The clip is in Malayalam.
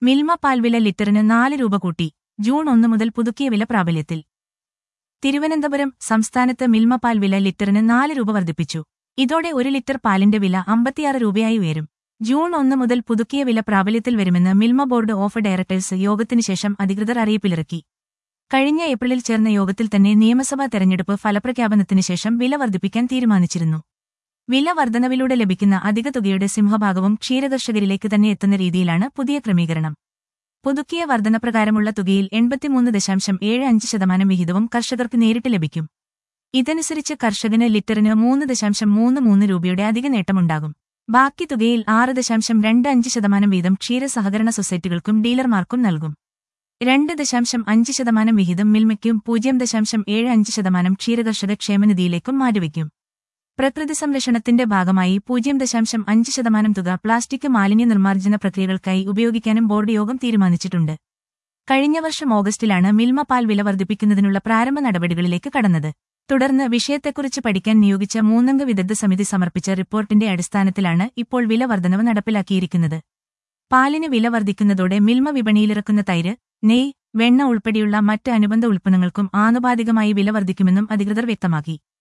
മിൽമ പാൽ വില ലിറ്ററിന് നാല് രൂപ കൂട്ടി ജൂൺ ഒന്ന് മുതൽ പുതുക്കിയ വില പ്രാബല്യത്തിൽ തിരുവനന്തപുരം സംസ്ഥാനത്ത് മിൽമ പാൽ വില ലിറ്ററിന് നാല് രൂപ വർദ്ധിപ്പിച്ചു ഇതോടെ ഒരു ലിറ്റർ പാലിന്റെ വില അമ്പത്തിയാറ് രൂപയായി ഉയരും ജൂൺ ഒന്ന് മുതൽ പുതുക്കിയ വില പ്രാബല്യത്തിൽ വരുമെന്ന് മിൽമ ബോർഡ് ഓഫ് ഡയറക്ടേഴ്സ് യോഗത്തിനു ശേഷം അധികൃതർ അറിയിപ്പിലിറക്കി കഴിഞ്ഞ ഏപ്രിലിൽ ചേർന്ന യോഗത്തിൽ തന്നെ നിയമസഭാ തെരഞ്ഞെടുപ്പ് ഫലപ്രഖ്യാപനത്തിന് ശേഷം വില വർദ്ധിപ്പിക്കാൻ തീരുമാനിച്ചിരുന്നു വില വർധനവിലൂടെ ലഭിക്കുന്ന അധിക തുകയുടെ സിംഹഭാഗവും ക്ഷീരകർഷകരിലേക്ക് തന്നെ എത്തുന്ന രീതിയിലാണ് പുതിയ ക്രമീകരണം പുതുക്കിയ വർധനപ്രകാരമുള്ള തുകയിൽ എൺപത്തിമൂന്ന് ദശാംശം ഏഴ് അഞ്ച് ശതമാനം വിഹിതവും കർഷകർക്ക് നേരിട്ട് ലഭിക്കും ഇതനുസരിച്ച് കർഷകന് ലിറ്ററിന് മൂന്ന് ദശാംശം മൂന്ന് മൂന്ന് രൂപയുടെ അധിക നേട്ടമുണ്ടാകും ബാക്കി തുകയിൽ ആറ് ദശാംശം രണ്ട് അഞ്ച് ശതമാനം വീതം ക്ഷീര സഹകരണ സൊസൈറ്റികൾക്കും ഡീലർമാർക്കും നൽകും രണ്ട് ദശാംശം അഞ്ച് ശതമാനം വിഹിതം മിൽമയ്ക്കും പൂജ്യം ദശാംശം ഏഴ് അഞ്ച് ശതമാനം ക്ഷീരകർഷക ക്ഷേമനിധിയിലേക്കും മാറ്റിവെക്കും പ്രകൃതി സംരക്ഷണത്തിന്റെ ഭാഗമായി പൂജ്യം ദശാംശം അഞ്ച് ശതമാനം തുക പ്ലാസ്റ്റിക് മാലിന്യ നിർമ്മാർജ്ജന പ്രക്രിയകൾക്കായി ഉപയോഗിക്കാനും ബോർഡ് യോഗം തീരുമാനിച്ചിട്ടുണ്ട് കഴിഞ്ഞ വർഷം ഓഗസ്റ്റിലാണ് മിൽമ പാൽ വില വർദ്ധിപ്പിക്കുന്നതിനുള്ള പ്രാരംഭ നടപടികളിലേക്ക് കടന്നത് തുടർന്ന് വിഷയത്തെക്കുറിച്ച് പഠിക്കാൻ നിയോഗിച്ച മൂന്നംഗ വിദഗ്ധ സമിതി സമർപ്പിച്ച റിപ്പോർട്ടിന്റെ അടിസ്ഥാനത്തിലാണ് ഇപ്പോൾ വില വർധനവ് നടപ്പിലാക്കിയിരിക്കുന്നത് പാലിന് വില വർദ്ധിക്കുന്നതോടെ മിൽമ വിപണിയിലിറക്കുന്ന തൈര് നെയ് വെണ്ണ ഉൾപ്പെടെയുള്ള മറ്റ് അനുബന്ധ ഉൽപ്പന്നങ്ങൾക്കും ആനുപാതികമായി വില വർദ്ധിക്കുമെന്നും അധികൃതർ വ്യക്തമാക്കി